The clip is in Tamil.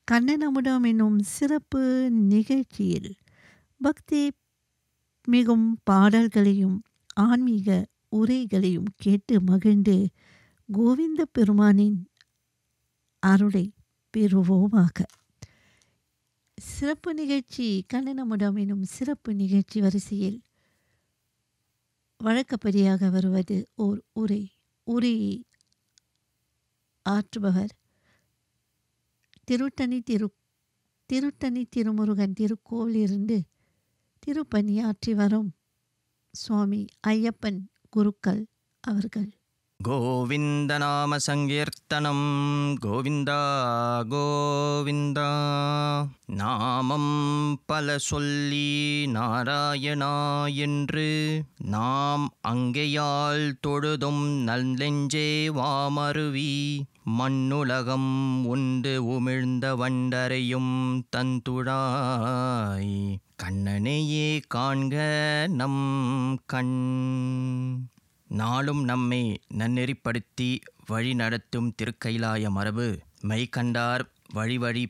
கண்ணனமுடம் என்னும் சிறப்பு நிகழ்ச்சியில் பக்தி மிகும் பாடல்களையும் ஆன்மீக உரைகளையும் கேட்டு மகிழ்ந்து கோவிந்த பெருமானின் அருளை பெறுவோமாக சிறப்பு நிகழ்ச்சி கண்ணனமுடம் எனும் சிறப்பு நிகழ்ச்சி வரிசையில் வழக்கப்படியாக வருவது ஓர் உரை உரையை ஆற்றுபவர் திருத்தணி திரு திருத்தணி திருமுருகன் திருக்கோவிலிருந்து திருப்பணியாற்றி வரும் சுவாமி ஐயப்பன் குருக்கள் அவர்கள் கோவிந்தநாம சங்கீர்த்தனம் கோவிந்தா கோவிந்தா நாமம் பல சொல்லி நாராயணா என்று நாம் அங்கேயால் தொழுதும் நல்லெஞ்சே வாமருவி மண்ணுலகம் உண்டு உமிழ்ந்த வண்டரையும் தந்துழாய் கண்ணனையே காண்க நம் கண் நாளும் நம்மை நன்னெறிப்படுத்தி வழி நடத்தும் திருக்கைலாய மரபு மெய்கண்டார் வழி வழி